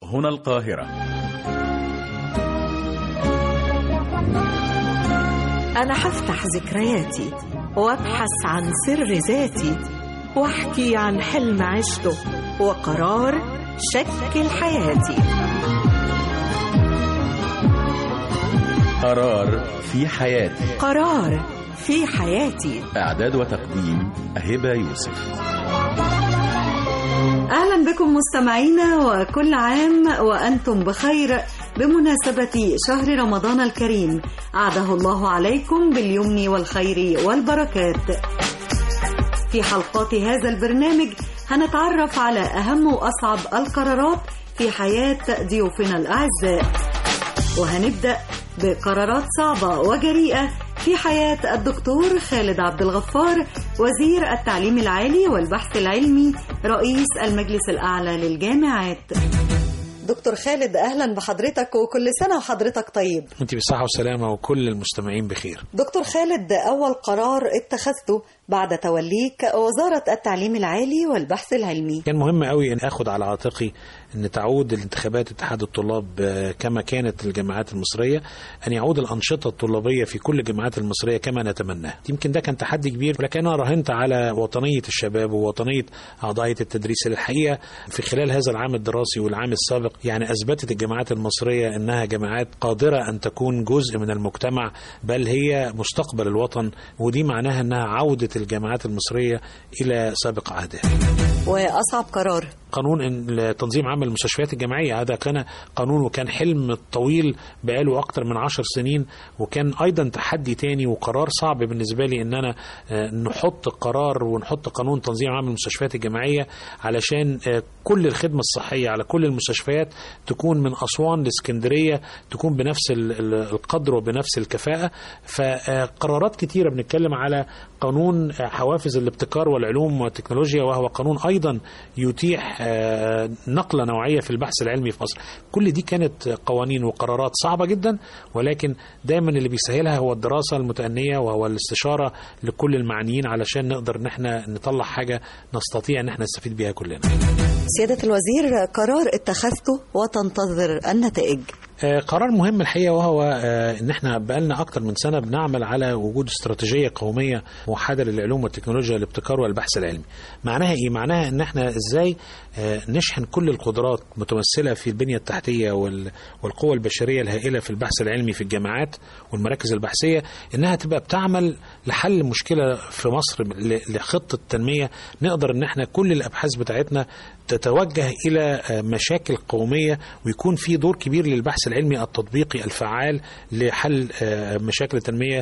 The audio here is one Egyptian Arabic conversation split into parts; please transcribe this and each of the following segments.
هنا القاهرة أنا هفتح ذكرياتي وأبحث عن سر ذاتي وأحكي عن حلم عشته وقرار شكل حياتي قرار في حياتي قرار في حياتي إعداد وتقديم هبة يوسف أهلا بكم مستمعينا وكل عام وأنتم بخير بمناسبة شهر رمضان الكريم أعده الله عليكم باليمن والخير والبركات في حلقات هذا البرنامج هنتعرف على أهم وأصعب القرارات في حياة ضيوفنا الأعزاء وهنبدأ بقرارات صعبة وجريئة في حياة الدكتور خالد عبد الغفار وزير التعليم العالي والبحث العلمي رئيس المجلس الأعلى للجامعات دكتور خالد أهلا بحضرتك وكل سنة وحضرتك طيب انت بالصحة والسلامة وكل المستمعين بخير دكتور خالد أول قرار اتخذته بعد توليك وزارة التعليم العالي والبحث العلمي كان مهم قوي ان اخد على عاتقي ان تعود الانتخابات اتحاد الطلاب كما كانت الجامعات المصرية ان يعود الانشطة الطلابية في كل الجامعات المصرية كما نتمناه يمكن ده كان تحدي كبير ولكن انا راهنت على وطنية الشباب ووطنية اعضائية التدريس الحقيقة في خلال هذا العام الدراسي والعام السابق يعني اثبتت الجامعات المصرية انها جامعات قادرة ان تكون جزء من المجتمع بل هي مستقبل الوطن ودي معناها انها عودة الجامعات المصرية إلى سابق عهدها وأصعب قرار قانون تنظيم عمل المستشفيات الجامعية هذا كان قانون وكان حلم طويل بقاله أكتر من عشر سنين وكان أيضا تحدي تاني وقرار صعب بالنسبة لي أن أنا نحط قرار ونحط قانون تنظيم عمل المستشفيات الجامعية علشان كل الخدمة الصحية على كل المستشفيات تكون من أسوان لاسكندرية تكون بنفس القدر وبنفس الكفاءة فقرارات كتيرة بنتكلم على قانون حوافز الابتكار والعلوم والتكنولوجيا وهو قانون أيضا يتيح نقلة نوعية في البحث العلمي في مصر كل دي كانت قوانين وقرارات صعبة جدا ولكن دايما اللي بيسهلها هو الدراسة المتأنية وهو الاستشارة لكل المعنيين علشان نقدر ان احنا نطلع حاجة نستطيع ان احنا نستفيد بيها كلنا سيادة الوزير قرار اتخذته وتنتظر النتائج قرار مهم الحقيقه وهو ان احنا بقالنا اكتر من سنه بنعمل على وجود استراتيجيه قوميه موحده للعلوم والتكنولوجيا والابتكار والبحث العلمي. معناها ايه؟ معناها ان احنا ازاي نشحن كل القدرات متمثله في البنيه التحتيه والقوى البشريه الهائله في البحث العلمي في الجامعات والمراكز البحثيه انها تبقى بتعمل لحل مشكله في مصر لخطه تنميه نقدر ان احنا كل الابحاث بتاعتنا تتوجه الى مشاكل قوميه ويكون في دور كبير للبحث العلمي التطبيقي الفعال لحل مشاكل التنميه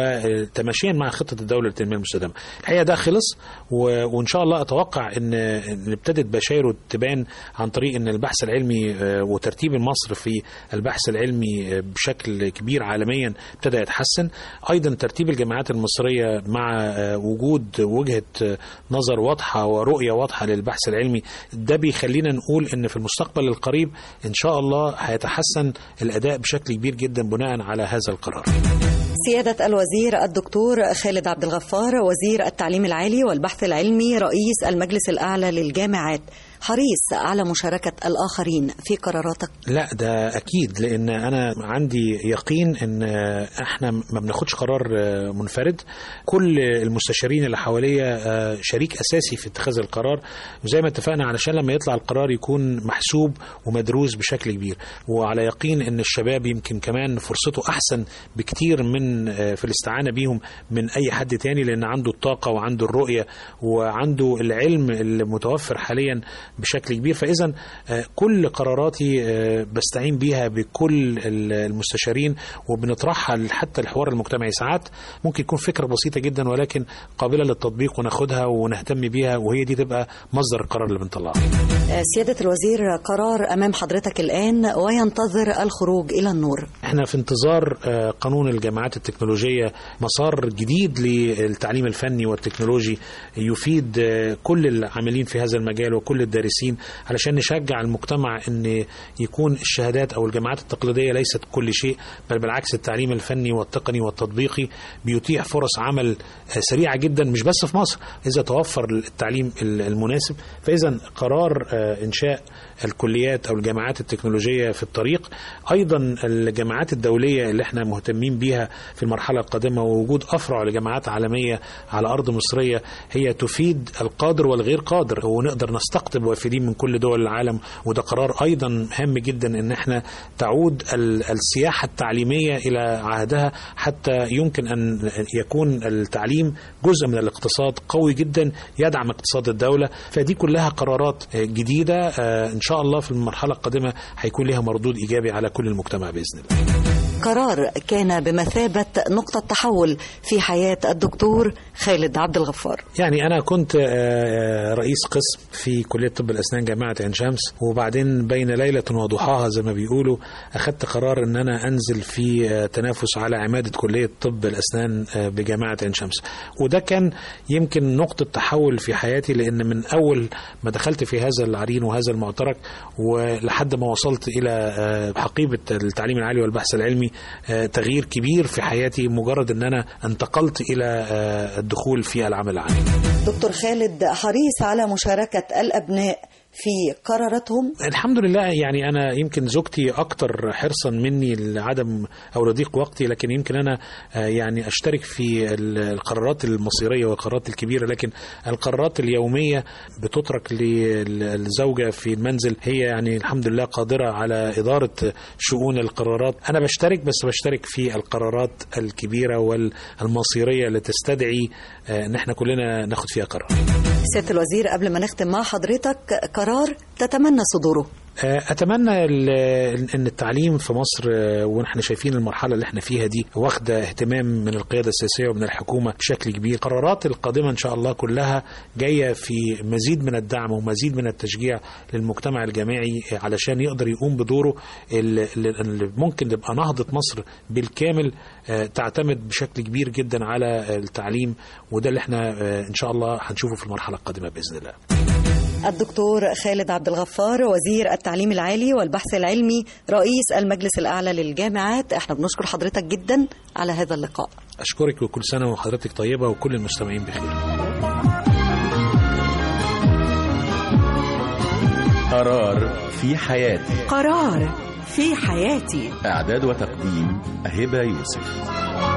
وتماشيا مع خطه الدوله للتنميه المستدامه. الحقيقه ده خلص وان شاء الله اتوقع ان ابتدت بشايره تبان عن طريق ان البحث العلمي وترتيب مصر في البحث العلمي بشكل كبير عالميا ابتدى يتحسن. ايضا ترتيب الجامعات المصريه مع وجود وجهه نظر واضحه ورؤيه واضحه للبحث العلمي ده بيخلينا نقول ان في المستقبل القريب ان شاء الله هيتحسن الاداء بشكل كبير جدا بناء على هذا القرار. سيادة الوزير الدكتور خالد عبد الغفار وزير التعليم العالي والبحث العلمي رئيس المجلس الأعلى للجامعات حريص على مشاركة الآخرين في قراراتك؟ لا ده أكيد لأن أنا عندي يقين أن احنا ما بناخدش قرار منفرد كل المستشارين اللي حواليا شريك أساسي في اتخاذ القرار وزي ما اتفقنا علشان لما يطلع القرار يكون محسوب ومدروس بشكل كبير وعلى يقين أن الشباب يمكن كمان فرصته أحسن بكتير من في الاستعانة بيهم من أي حد تاني لأن عنده الطاقة وعنده الرؤية وعنده العلم المتوفر حاليا بشكل كبير فاذا كل قراراتي بستعين بيها بكل المستشارين وبنطرحها حتى الحوار المجتمعي ساعات ممكن يكون فكره بسيطه جدا ولكن قابله للتطبيق وناخدها ونهتم بيها وهي دي تبقى مصدر القرار اللي بنطلعه. سياده الوزير قرار امام حضرتك الان وينتظر الخروج الى النور. احنا في انتظار قانون الجامعات التكنولوجيه مسار جديد للتعليم الفني والتكنولوجي يفيد كل العاملين في هذا المجال وكل الدارسين علشان نشجع المجتمع ان يكون الشهادات او الجامعات التقليديه ليست كل شيء بل بالعكس التعليم الفني والتقني والتطبيقي بيتيح فرص عمل سريعه جدا مش بس في مصر اذا توفر التعليم المناسب فاذا قرار انشاء الكليات او الجامعات التكنولوجيه في الطريق ايضا الجامعات الدوليه اللي احنا مهتمين بيها في المرحله القادمه ووجود افرع لجامعات عالميه على ارض مصريه هي تفيد القادر والغير قادر ونقدر نستقطب وافدين من كل دول العالم وده قرار ايضا هام جدا ان احنا تعود ال- السياحه التعليميه الى عهدها حتى يمكن ان يكون التعليم جزء من الاقتصاد قوي جدا يدعم اقتصاد الدوله فدي كلها قرارات جديده آه، ان شاء الله في المرحله القادمه هيكون لها مردود ايجابي على كل المجتمع باذن الله قرار كان بمثابة نقطة تحول في حياة الدكتور خالد عبد الغفار يعني أنا كنت آه، رئيس قسم في كلية طب الأسنان جامعة عين شمس وبعدين بين ليلة وضحاها زي ما بيقولوا أخدت قرار أن أنا أنزل في آه، تنافس على عمادة كلية طب الأسنان آه، بجامعة عين شمس وده كان يمكن نقطة تحول في حياتي لأن من أول ما دخلت في هذا العرين وهذا المعترك ولحد ما وصلت إلى آه، حقيبة التعليم العالي والبحث العلمي آه، تغيير كبير في حياتي مجرد أن أنا انتقلت إلى آه، الدخول في العمل العام دكتور خالد حريص على مشاركة الأبناء في قراراتهم الحمد لله يعني انا يمكن زوجتي اكتر حرصا مني لعدم او لضيق وقتي لكن يمكن انا آه، يعني اشترك في ال- القرارات المصيريه والقرارات الكبيره لكن القرارات اليوميه بتترك للزوجه في المنزل هي يعني الحمد لله قادره على اداره شؤون القرارات انا بشترك بس بشترك في القرارات الكبيره والمصيريه اللي تستدعي آه، ان احنا كلنا ناخد فيها قرار سيادة الوزير قبل ما نختم مع حضرتك قرار تتمنى صدوره اتمنى ال- ان التعليم في مصر آه، ونحن شايفين المرحله اللي احنا فيها دي واخده اهتمام من القياده السياسيه ومن الحكومه بشكل كبير القرارات القادمه ان شاء الله كلها جايه في مزيد من الدعم ومزيد من التشجيع للمجتمع الجامعي آه، علشان يقدر يقوم بدوره اللي اللي ممكن تبقى نهضه مصر بالكامل آه، تعتمد بشكل كبير جدا على التعليم وده اللي احنا آه، ان شاء الله هنشوفه في المرحله القادمه باذن الله الدكتور خالد عبد الغفار وزير التعليم العالي والبحث العلمي رئيس المجلس الأعلى للجامعات احنا بنشكر حضرتك جدا على هذا اللقاء اشكرك وكل سنه وحضرتك طيبه وكل المستمعين بخير قرار في حياتي قرار في حياتي إعداد وتقديم هبة يوسف